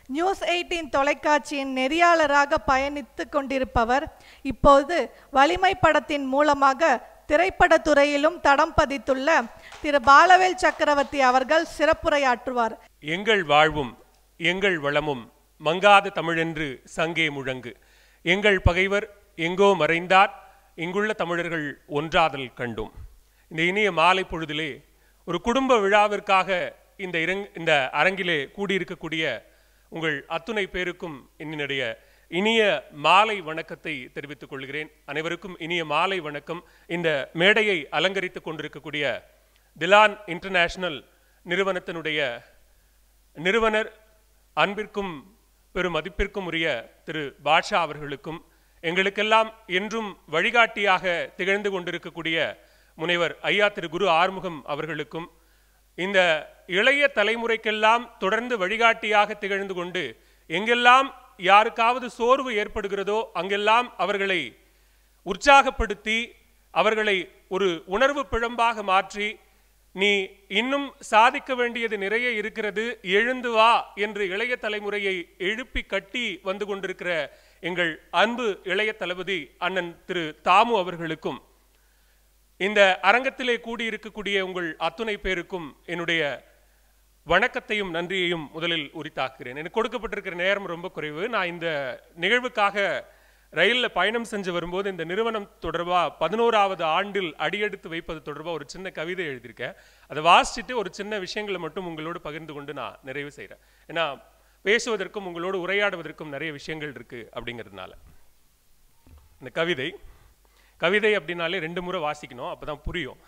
news eighteen தொலைக்காட்சியின் நெறியாளராக பயணித்து கொண்டிருப்பவர் இப்போது வலிமை படத்தின் மூலமாக திரைப்படத் துறையிலும் தடம் பதித்துள்ள திரு பாலவேல் சக்கரவர்த்தி அவர்கள் சிறப்புரையாற்றுவார் எங்கள் வாழ்வும் எங்கள் வளமும் மங்காத தமிழென்று சங்கே முழங்கு எங்கள் பகைவர் எங்கோ மறைந்தார் இங்குள்ள தமிழர்கள் ஒன்றாதல் கண்டோம் இந்த இனிய மாலை பொழுதிலே ஒரு குடும்ப விழாவிற்காக இந்த இரங் இந்த அரங்கிலே கூடியிருக்கக்கூடிய உங்கள் அத்துணை பேருக்கும் என்னுடைய இனிய மாலை வணக்கத்தை தெரிவித்துக் கொள்கிறேன் அனைவருக்கும் இனிய மாலை வணக்கம் இந்த மேடையை அலங்கரித்துக் கொண்டிருக்கக்கூடிய திலான் இன்டர்நேஷனல் நிறுவனத்தினுடைய நிறுவனர் அன்பிற்கும் பெரும் மதிப்பிற்கும் உரிய திரு பாட்ஷா அவர்களுக்கும் எங்களுக்கெல்லாம் என்றும் வழிகாட்டியாக திகழ்ந்து கொண்டிருக்கக்கூடிய முனைவர் ஐயா திரு குரு ஆறுமுகம் அவர்களுக்கும் இந்த இளைய தலைமுறைக்கெல்லாம் தொடர்ந்து வழிகாட்டியாக திகழ்ந்து கொண்டு எங்கெல்லாம் யாருக்காவது சோர்வு ஏற்படுகிறதோ அங்கெல்லாம் அவர்களை உற்சாகப்படுத்தி அவர்களை ஒரு உணர்வு பிழம்பாக மாற்றி நீ இன்னும் சாதிக்க வேண்டியது நிறைய இருக்கிறது எழுந்து வா என்று இளைய தலைமுறையை எழுப்பி கட்டி வந்து கொண்டிருக்கிற எங்கள் அன்பு இளைய தளபதி அண்ணன் திரு தாமு அவர்களுக்கும் இந்த அரங்கத்திலே கூடியிருக்கக்கூடிய உங்கள் அத்துணை பேருக்கும் என்னுடைய வணக்கத்தையும் நன்றியையும் முதலில் உரித்தாக்குகிறேன் எனக்கு கொடுக்கப்பட்டிருக்கிற நேரம் ரொம்ப குறைவு நான் இந்த நிகழ்வுக்காக ரயிலில் பயணம் செஞ்சு வரும்போது இந்த நிறுவனம் தொடர்பாக பதினோராவது ஆண்டில் அடியெடுத்து வைப்பது தொடர்பாக ஒரு சின்ன கவிதை எழுதியிருக்கேன் அதை வாசிச்சுட்டு ஒரு சின்ன விஷயங்களை மட்டும் உங்களோடு பகிர்ந்து கொண்டு நான் நிறைவு செய்கிறேன் ஏன்னா பேசுவதற்கும் உங்களோடு உரையாடுவதற்கும் நிறைய விஷயங்கள் இருக்கு அப்படிங்கிறதுனால இந்த கவிதை கவிதை அப்படின்னாலே ரெண்டு முறை வாசிக்கணும் அப்பதான் புரியும்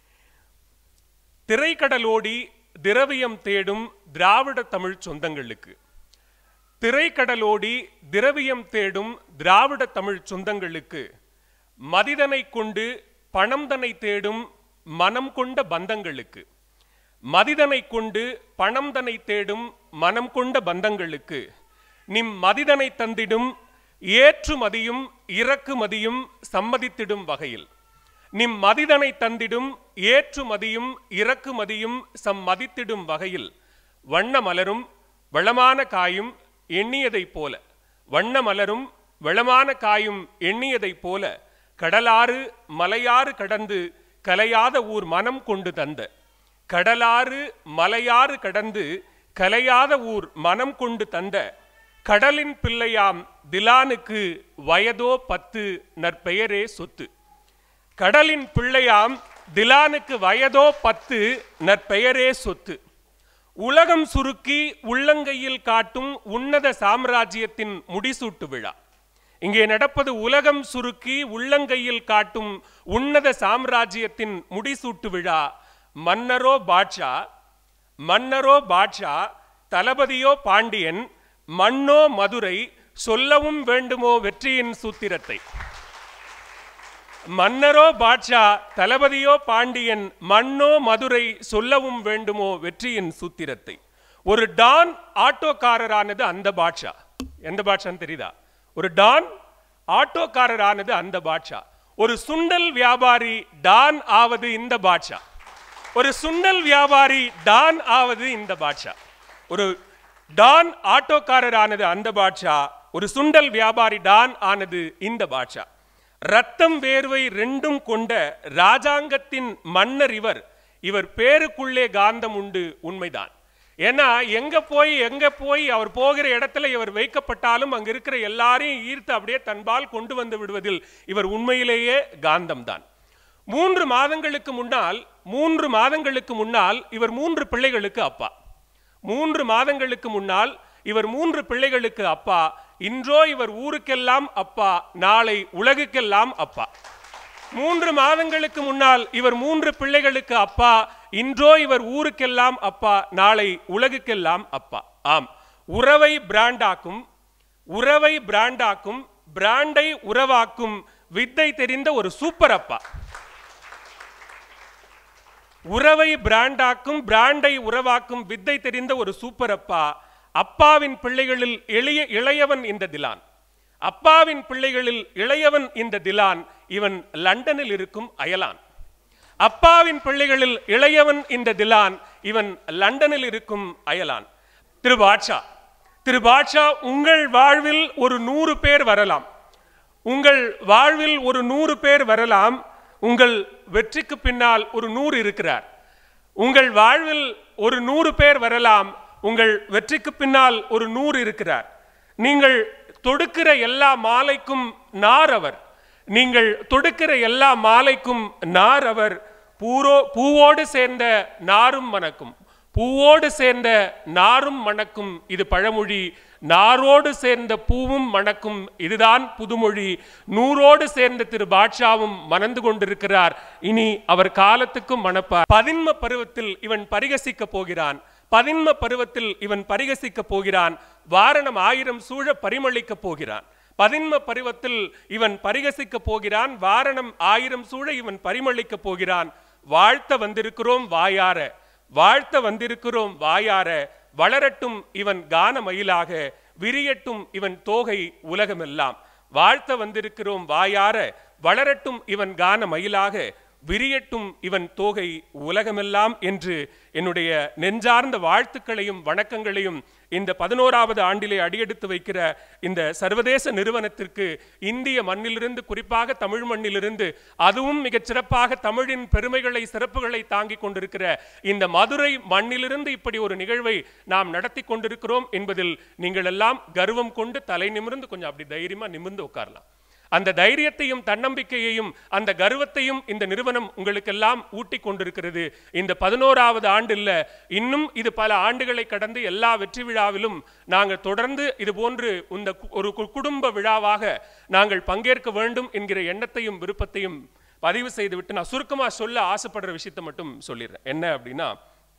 திரைக்கடலோடி திரவியம் தேடும் திராவிட தமிழ் சொந்தங்களுக்கு திரைக்கடலோடி திரவியம் தேடும் திராவிட தமிழ் சொந்தங்களுக்கு மதிதனை கொண்டு பணம் தனை தேடும் மனம் கொண்ட பந்தங்களுக்கு மதிதனை கொண்டு பணம் தனை தேடும் மனம் கொண்ட பந்தங்களுக்கு நிம் மதிதனை தந்திடும் ஏற்றுமதியும் இறக்குமதியும் சம்மதித்திடும் வகையில் நிம் மதிதனை தந்திடும் ஏற்றுமதியும் இறக்குமதியும் சம்மதித்திடும் வகையில் வண்ண மலரும் வளமான காயும் எண்ணியதைப் போல வண்ண மலரும் வளமான காயும் எண்ணியதைப் போல கடலாறு மலையாறு கடந்து கலையாத ஊர் மனம் கொண்டு தந்த கடலாறு மலையாறு கடந்து கலையாத ஊர் மனம் கொண்டு தந்த கடலின் பிள்ளையாம் திலானுக்கு வயதோ பத்து நற்பெயரே சொத்து கடலின் பிள்ளையாம் திலானுக்கு வயதோ பத்து நற்பெயரே சொத்து உலகம் சுருக்கி உள்ளங்கையில் காட்டும் உன்னத சாம்ராஜ்யத்தின் முடிசூட்டு விழா இங்கே நடப்பது உலகம் சுருக்கி உள்ளங்கையில் காட்டும் உன்னத சாம்ராஜ்யத்தின் முடிசூட்டு விழா மன்னரோ பாட்ஷா மன்னரோ பாட்ஷா தளபதியோ பாண்டியன் மண்ணோ மதுரை சொல்லவும் வேண்டுமோ வெற்றியின் சூத்திரத்தை மன்னரோ பாட்ஷா தளபதியோ பாண்டியன் மண்ணோ மதுரை சொல்லவும் வேண்டுமோ வெற்றியின் சூத்திரத்தை ஒரு டான் ஆட்டோக்காரரானது அந்த பாட்ஷா எந்த பாட்ஷான்னு தெரியுதா ஒரு டான் ஆட்டோக்காரரானது அந்த பாட்ஷா ஒரு சுண்டல் வியாபாரி டான் ஆவது இந்த பாட்ஷா ஒரு சுண்டல் வியாபாரி டான் ஆவது இந்த பாட்ஷா ஒரு டான் ஆட்டோக்காரரானது அந்த பாட்ஷா ஒரு சுண்டல் வியாபாரி டான் ஆனது இந்த பாட்ஷா ரத்தம் வேர்வை ரெண்டும் கொண்ட ராஜாங்கத்தின் மன்னர் இவர் இவர் பேருக்குள்ளே காந்தம் உண்டு உண்மைதான் ஏன்னா எங்க போய் எங்க போய் அவர் போகிற இடத்துல இவர் வைக்கப்பட்டாலும் அங்க இருக்கிற எல்லாரையும் ஈர்த்து அப்படியே தன்பால் கொண்டு வந்து விடுவதில் இவர் உண்மையிலேயே காந்தம் தான் மூன்று மாதங்களுக்கு முன்னால் மூன்று மாதங்களுக்கு முன்னால் இவர் மூன்று பிள்ளைகளுக்கு அப்பா மூன்று மாதங்களுக்கு முன்னால் இவர் மூன்று பிள்ளைகளுக்கு அப்பா இன்றோ இவர் ஊருக்கெல்லாம் அப்பா நாளை உலகுக்கெல்லாம் அப்பா மூன்று மாதங்களுக்கு முன்னால் இவர் மூன்று பிள்ளைகளுக்கு அப்பா இன்றோ இவர் ஊருக்கெல்லாம் அப்பா நாளை உலகுக்கெல்லாம் அப்பா ஆம் உறவை பிராண்டாக்கும் உறவை பிராண்டாக்கும் பிராண்டை உறவாக்கும் வித்தை தெரிந்த ஒரு சூப்பர் அப்பா உறவை பிராண்டாக்கும் பிராண்டை உறவாக்கும் வித்தை தெரிந்த ஒரு சூப்பர் அப்பா அப்பாவின் பிள்ளைகளில் எளிய இளையவன் இந்த திலான் அப்பாவின் பிள்ளைகளில் இளையவன் இந்த திலான் இவன் லண்டனில் இருக்கும் அயலான் அப்பாவின் பிள்ளைகளில் இளையவன் இந்த திலான் இவன் லண்டனில் இருக்கும் அயலான் திரு பாட்ஷா திரு பாட்ஷா உங்கள் வாழ்வில் ஒரு நூறு பேர் வரலாம் உங்கள் வாழ்வில் ஒரு நூறு பேர் வரலாம் உங்கள் வெற்றிக்கு பின்னால் ஒரு நூறு இருக்கிறார் உங்கள் வாழ்வில் ஒரு நூறு பேர் வரலாம் உங்கள் வெற்றிக்கு பின்னால் ஒரு நூறு இருக்கிறார் நீங்கள் தொடுக்கிற எல்லா மாலைக்கும் நார் அவர் நீங்கள் தொடுக்கிற எல்லா மாலைக்கும் நார் அவர் பூரோ பூவோடு சேர்ந்த நாரும் மணக்கும் பூவோடு சேர்ந்த நாரும் மணக்கும் இது பழமொழி நாரோடு சேர்ந்த பூவும் மணக்கும் இதுதான் புதுமொழி நூறோடு சேர்ந்த திரு பாட்ஷாவும் மணந்து கொண்டிருக்கிறார் இனி அவர் காலத்துக்கும் மணப்பார் பதின்ம பருவத்தில் இவன் பரிகசிக்க போகிறான் பதின்ம பருவத்தில் இவன் பரிகசிக்க போகிறான் வாரணம் ஆயிரம் சூழ பரிமளிக்க போகிறான் பதின்ம பருவத்தில் இவன் பரிகசிக்க போகிறான் வாரணம் ஆயிரம் சூழ இவன் பரிமளிக்க போகிறான் வாழ்த்த வந்திருக்கிறோம் வாயார வாழ்த்த வந்திருக்கிறோம் வாயார வளரட்டும் இவன் கான மயிலாக விரியட்டும் இவன் தோகை உலகமெல்லாம் வாழ்த்த வந்திருக்கிறோம் வாயார வளரட்டும் இவன் கான மயிலாக விரியட்டும் இவன் தோகை உலகமெல்லாம் என்று என்னுடைய நெஞ்சார்ந்த வாழ்த்துக்களையும் வணக்கங்களையும் இந்த பதினோராவது ஆண்டிலே அடியெடுத்து வைக்கிற இந்த சர்வதேச நிறுவனத்திற்கு இந்திய மண்ணிலிருந்து குறிப்பாக தமிழ் மண்ணிலிருந்து அதுவும் மிகச் சிறப்பாக தமிழின் பெருமைகளை சிறப்புகளை தாங்கிக் கொண்டிருக்கிற இந்த மதுரை மண்ணிலிருந்து இப்படி ஒரு நிகழ்வை நாம் நடத்தி கொண்டிருக்கிறோம் என்பதில் நீங்கள் எல்லாம் கர்வம் கொண்டு தலை நிமிர்ந்து கொஞ்சம் அப்படி தைரியமா நிமிர்ந்து உட்காரலாம் அந்த தைரியத்தையும் தன்னம்பிக்கையையும் அந்த கர்வத்தையும் இந்த நிறுவனம் உங்களுக்கெல்லாம் ஊட்டி கொண்டிருக்கிறது இந்த பதினோராவது ஆண்டு இல்ல இன்னும் இது பல ஆண்டுகளை கடந்து எல்லா வெற்றி விழாவிலும் நாங்கள் தொடர்ந்து இது போன்று இந்த கு- ஒரு கு- குடும்ப விழாவாக நாங்கள் பங்கேற்க வேண்டும் என்கிற எண்ணத்தையும் விருப்பத்தையும் பதிவு செய்துவிட்டு நான் சுருக்கமா சொல்ல ஆசைப்படுற விஷயத்தை மட்டும் சொல்லிடுறேன் என்ன அப்படின்னா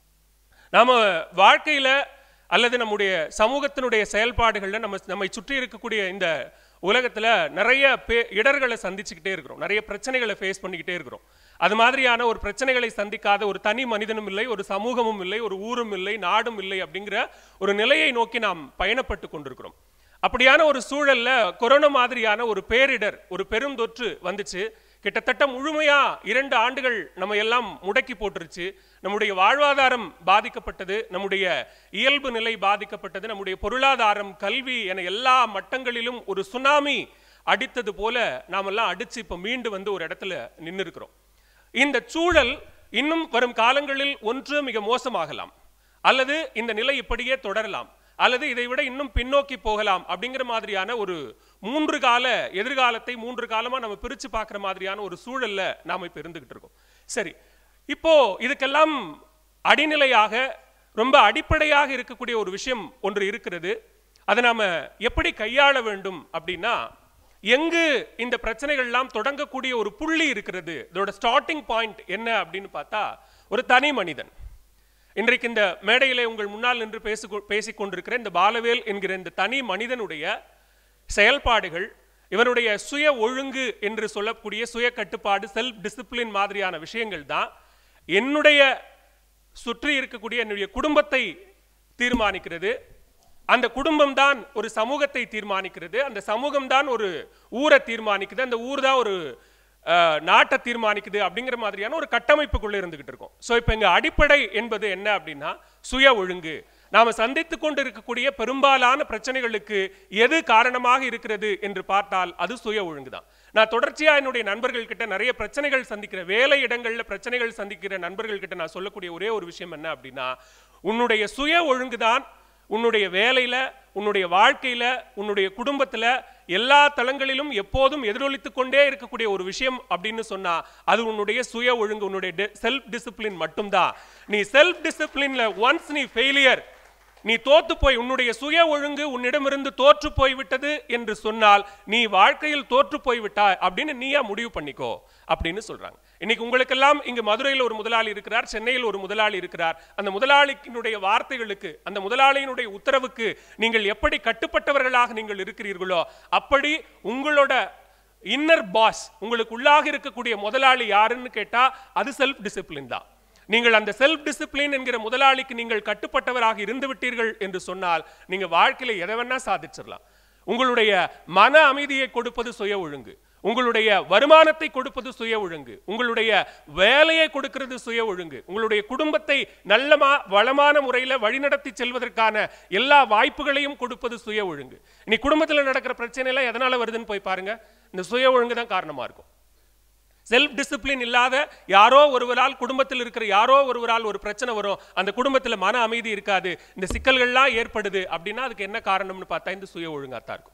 நாம வாழ்க்கையில அல்லது நம்முடைய சமூகத்தினுடைய செயல்பாடுகள்ல நம்ம நம்மை சுற்றி இருக்கக்கூடிய இந்த உலகத்துல நிறைய பே இடர்களை சந்திச்சுக்கிட்டே இருக்கிறோம் நிறைய பிரச்சனைகளை ஃபேஸ் பண்ணிக்கிட்டே இருக்கிறோம் அது மாதிரியான ஒரு பிரச்சனைகளை சந்திக்காத ஒரு தனி மனிதனும் இல்லை ஒரு சமூகமும் இல்லை ஒரு ஊரும் இல்லை நாடும் இல்லை அப்படிங்கிற ஒரு நிலையை நோக்கி நாம் பயணப்பட்டு கொண்டிருக்கிறோம் அப்படியான ஒரு சூழல்ல கொரோனா மாதிரியான ஒரு பேரிடர் ஒரு பெருந்தொற்று வந்துச்சு கிட்டத்தட்ட முழுமையா இரண்டு ஆண்டுகள் நம்ம எல்லாம் முடக்கி போட்டுருச்சு நம்முடைய வாழ்வாதாரம் பாதிக்கப்பட்டது நம்முடைய இயல்பு நிலை பாதிக்கப்பட்டது நம்முடைய பொருளாதாரம் கல்வி என எல்லா மட்டங்களிலும் ஒரு சுனாமி அடித்தது போல நாமெல்லாம் அடிச்சு இப்ப மீண்டு வந்து ஒரு இடத்துல நின்று இருக்கிறோம் இந்த சூழல் இன்னும் வரும் காலங்களில் ஒன்று மிக மோசமாகலாம் அல்லது இந்த நிலை இப்படியே தொடரலாம் அல்லது இதை விட இன்னும் பின்னோக்கி போகலாம் அப்படிங்கிற மாதிரியான ஒரு மூன்று கால எதிர்காலத்தை மூன்று காலமா நம்ம பிரிச்சு பார்க்குற மாதிரியான ஒரு சூழல்ல நாம இப்ப இருந்துகிட்டு இருக்கோம் சரி இப்போ இதுக்கெல்லாம் அடிநிலையாக ரொம்ப அடிப்படையாக இருக்கக்கூடிய ஒரு விஷயம் ஒன்று இருக்கிறது அதை நாம எப்படி கையாள வேண்டும் அப்படின்னா எங்கு இந்த பிரச்சனைகள்லாம் தொடங்கக்கூடிய ஒரு புள்ளி இருக்கிறது இதோட ஸ்டார்டிங் பாயிண்ட் என்ன அப்படின்னு பார்த்தா ஒரு தனி மனிதன் இன்றைக்கு இந்த மேடையிலே உங்கள் முன்னால் நின்று பேசி பேசிக் கொண்டிருக்கிற இந்த பாலவேல் என்கிற இந்த தனி மனிதனுடைய செயல்பாடுகள் இவனுடைய சுய ஒழுங்கு என்று சொல்லக்கூடிய சுய கட்டுப்பாடு செல்ஃப் டிசிப்ளின் மாதிரியான விஷயங்கள் தான் என்னுடைய சுற்றி இருக்கக்கூடிய என்னுடைய குடும்பத்தை தீர்மானிக்கிறது அந்த குடும்பம் தான் ஒரு சமூகத்தை தீர்மானிக்கிறது அந்த சமூகம் தான் ஒரு ஊரை தீர்மானிக்குது அந்த ஊர் தான் ஒரு அஹ், நாட்டை தீர்மானிக்குது அப்படிங்கிற மாதிரியான ஒரு கட்டமைப்புக்குள்ள இருந்துகிட்டு இருக்கோம் ஸோ இப்போ இங்க அடிப்படை என்பது என்ன அப்படின்னா சுய ஒழுங்கு நாம சந்தித்து கொண்டு இருக்கக்கூடிய பெரும்பாலான பிரச்சனைகளுக்கு எது காரணமாக இருக்கிறது என்று பார்த்தால் அது சுய ஒழுங்கு தான் நான் தொடர்ச்சியா என்னுடைய நண்பர்கள் கிட்ட நிறைய பிரச்சனைகள் சந்திக்கிற வேலை இடங்கள்ல பிரச்சனைகள் சந்திக்கிற நண்பர்கள் கிட்ட நான் சொல்லக்கூடிய ஒரே ஒரு விஷயம் என்ன அப்படின்னா உன்னுடைய சுய ஒழுங்கு தான் உன்னுடைய வேலையில உன்னுடைய வாழ்க்கையில உன்னுடைய குடும்பத்துல எல்லா தளங்களிலும் எப்போதும் எதிரொலித்துக் கொண்டே இருக்கக்கூடிய ஒரு விஷயம் அப்படின்னு சொன்னா அது உன்னுடைய சுய ஒழுங்கு உன்னுடைய செல்ஃப் டிசிப்ளின் மட்டும்தான் நீ செல்ஃப் டிசிப்ளின்ல ஒன்ஸ் நீ ஃபெயிலியர் நீ தோத்து போய் உன்னுடைய சுய ஒழுங்கு உன்னிடமிருந்து தோற்று போய் விட்டது என்று சொன்னால் நீ வாழ்க்கையில் தோற்று போய் விட்டாய் அப்படின்னு நீயா முடிவு பண்ணிக்கோ அப்படின்னு சொல்றாங்க இன்னைக்கு உங்களுக்கெல்லாம் இங்கு மதுரையில் ஒரு முதலாளி இருக்கிறார் சென்னையில் ஒரு முதலாளி இருக்கிறார் அந்த முதலாளியினுடைய வார்த்தைகளுக்கு அந்த முதலாளியினுடைய உத்தரவுக்கு நீங்கள் எப்படி கட்டுப்பட்டவர்களாக நீங்கள் இருக்கிறீர்களோ அப்படி உங்களோட இன்னர் பாஸ் உங்களுக்கு உள்ளாக இருக்கக்கூடிய முதலாளி யாருன்னு கேட்டா அது செல்ஃப் டிசிப்ளின் தான் நீங்கள் அந்த செல்ஃப் டிசிப்ளின் என்கிற முதலாளிக்கு நீங்கள் கட்டுப்பட்டவராக இருந்து விட்டீர்கள் என்று சொன்னால் நீங்க வாழ்க்கையில எதை வேணா சாதிச்சிடலாம் உங்களுடைய மன அமைதியை கொடுப்பது சுய ஒழுங்கு உங்களுடைய வருமானத்தை கொடுப்பது சுய ஒழுங்கு உங்களுடைய வேலையை கொடுக்கிறது சுய ஒழுங்கு உங்களுடைய குடும்பத்தை நல்ல மா- வளமான முறையில் வழிநடத்தி செல்வதற்கான எல்லா வாய்ப்புகளையும் கொடுப்பது சுய ஒழுங்கு நீ குடும்பத்தில் நடக்கிற பிரச்சனை எல்லாம் எதனால வருதுன்னு போய் பாருங்க இந்த சுய ஒழுங்கு தான் காரணமா இருக்கும் செல்ஃப் டிசிப்ளின் இல்லாத யாரோ ஒருவரால் குடும்பத்தில் இருக்கிற யாரோ ஒருவரால் ஒரு பிரச்சனை வரும் அந்த குடும்பத்தில் மன அமைதி இருக்காது இந்த சிக்கல்கள்லாம் ஏற்படுது அப்படின்னா அதுக்கு என்ன காரணம்னு பார்த்தா இந்த சுய ஒழுங்காத்தான் இருக்கும்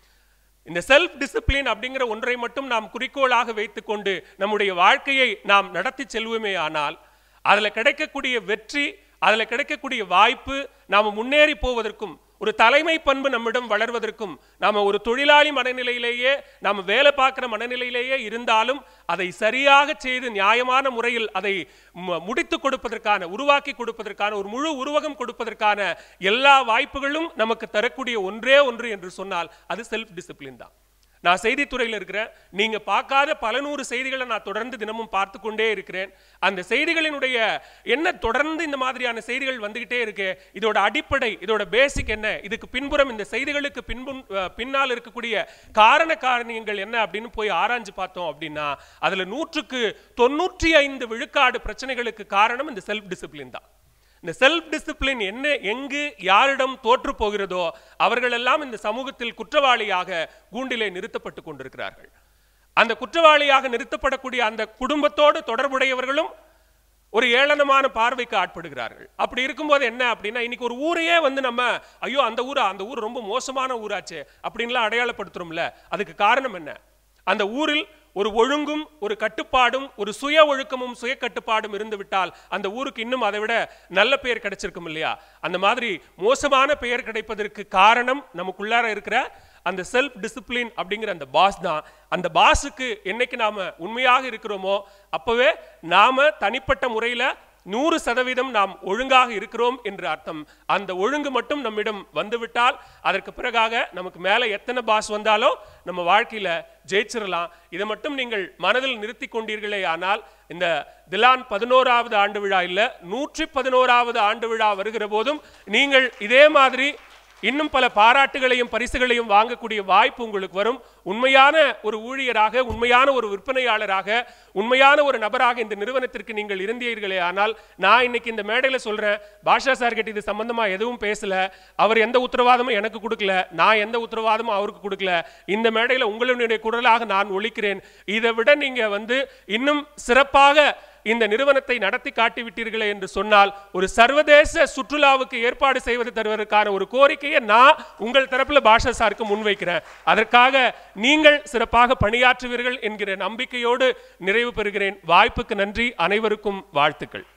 இந்த செல்ஃப் டிசிப்ளின் அப்படிங்கிற ஒன்றை மட்டும் நாம் குறிக்கோளாக வைத்துக்கொண்டு நம்முடைய வாழ்க்கையை நாம் நடத்தி செல்வோமே ஆனால் அதில் கிடைக்கக்கூடிய வெற்றி அதில் கிடைக்கக்கூடிய வாய்ப்பு நாம் முன்னேறி போவதற்கும் ஒரு தலைமை பண்பு நம்மிடம் வளர்வதற்கும் நாம ஒரு தொழிலாளி மனநிலையிலேயே நாம் வேலை பார்க்குற மனநிலையிலேயே இருந்தாலும் அதை சரியாக செய்து நியாயமான முறையில் அதை மு- முடித்து கொடுப்பதற்கான உருவாக்கி கொடுப்பதற்கான ஒரு முழு உருவகம் கொடுப்பதற்கான எல்லா வாய்ப்புகளும் நமக்கு தரக்கூடிய ஒன்றே ஒன்று என்று சொன்னால் அது செல்ஃப் டிசிப்ளின் தான் நான் செய்தித்துறையில் இருக்கிறேன் நீங்க பார்க்காத பல நூறு செய்திகளை நான் தொடர்ந்து தினமும் பார்த்து கொண்டே இருக்கிறேன் அந்த செய்திகளினுடைய என்ன தொடர்ந்து இந்த மாதிரியான செய்திகள் வந்துகிட்டே இருக்கு இதோட அடிப்படை இதோட பேசிக் என்ன இதுக்கு பின்புறம் இந்த செய்திகளுக்கு பின்பு அஹ், பின்னால் இருக்கக்கூடிய காரண காரணியங்கள் என்ன அப்படின்னு போய் ஆராய்ஞ்சு பார்த்தோம் அப்படின்னா அதுல நூற்றுக்கு தொண்ணூற்றி ஐந்து விழுக்காடு பிரச்சனைகளுக்கு காரணம் இந்த செல்ஃப் டிசிப்ளின் தான் இந்த செல்ஃப் டிசிப்ளின் என்ன எங்கு யாரிடம் தோற்று போகிறதோ அவர்களெல்லாம் இந்த சமூகத்தில் குற்றவாளியாக கூண்டிலே நிறுத்தப்பட்டு கொண்டிருக்கிறார்கள் அந்த குற்றவாளியாக நிறுத்தப்படக்கூடிய அந்த குடும்பத்தோடு தொடர்புடையவர்களும் ஒரு ஏளனமான பார்வைக்கு ஆட்படுகிறார்கள் அப்படி இருக்கும்போது என்ன அப்படின்னா இன்னைக்கு ஒரு ஊரையே வந்து நம்ம ஐயோ அந்த ஊரா அந்த ஊர் ரொம்ப மோசமான ஊராச்சே அப்படின்லாம் அடையாளப்படுத்துறோம்ல அதுக்கு காரணம் என்ன அந்த ஊரில் ஒரு ஒழுங்கும் ஒரு கட்டுப்பாடும் ஒரு சுய ஒழுக்கமும் சுய கட்டுப்பாடும் இருந்து விட்டால் அந்த ஊருக்கு இன்னும் அதை விட நல்ல பெயர் கிடைச்சிருக்கும் இல்லையா அந்த மாதிரி மோசமான பெயர் கிடைப்பதற்கு காரணம் நமக்குள்ளார இருக்கிற அந்த செல்ஃப் டிசிப்ளின் அப்படிங்கிற அந்த பாஸ் தான் அந்த பாஸுக்கு என்னைக்கு நாம உண்மையாக இருக்கிறோமோ அப்பவே நாம தனிப்பட்ட முறையில நூறு சதவீதம் நாம் ஒழுங்காக இருக்கிறோம் என்று அர்த்தம் அந்த ஒழுங்கு மட்டும் நம்மிடம் வந்துவிட்டால் அதற்கு பிறகாக நமக்கு மேலே எத்தனை பாஸ் வந்தாலும் நம்ம வாழ்க்கையில ஜெயிச்சிடலாம் இதை மட்டும் நீங்கள் மனதில் நிறுத்தி கொண்டீர்களே ஆனால் இந்த திலான் பதினோராவது ஆண்டு விழா இல்ல நூற்றி பதினோராவது ஆண்டு விழா வருகிற போதும் நீங்கள் இதே மாதிரி இன்னும் பல பாராட்டுகளையும் பரிசுகளையும் வாங்கக்கூடிய வாய்ப்பு உங்களுக்கு வரும் உண்மையான ஒரு ஊழியராக உண்மையான ஒரு விற்பனையாளராக உண்மையான ஒரு நபராக இந்த நிறுவனத்திற்கு நீங்கள் இருந்தீர்களே ஆனால் நான் இன்னைக்கு இந்த மேடையில் சொல்றேன் பாஷா சார் கிட்ட இது சம்பந்தமா எதுவும் பேசல அவர் எந்த உத்தரவாதமும் எனக்கு கொடுக்கல நான் எந்த உத்தரவாதமும் அவருக்கு கொடுக்கல இந்த மேடையில் உங்களுடைய குரலாக நான் ஒழிக்கிறேன் இதை விட நீங்க வந்து இன்னும் சிறப்பாக இந்த நிறுவனத்தை நடத்தி காட்டிவிட்டீர்களே என்று சொன்னால் ஒரு சர்வதேச சுற்றுலாவுக்கு ஏற்பாடு செய்வது தருவதற்கான ஒரு கோரிக்கையை நான் உங்கள் தரப்புல பாஷா சாருக்கு முன்வைக்கிறேன் அதற்காக நீங்கள் சிறப்பாக பணியாற்றுவீர்கள் என்கிற நம்பிக்கையோடு நிறைவு பெறுகிறேன் வாய்ப்புக்கு நன்றி அனைவருக்கும் வாழ்த்துக்கள்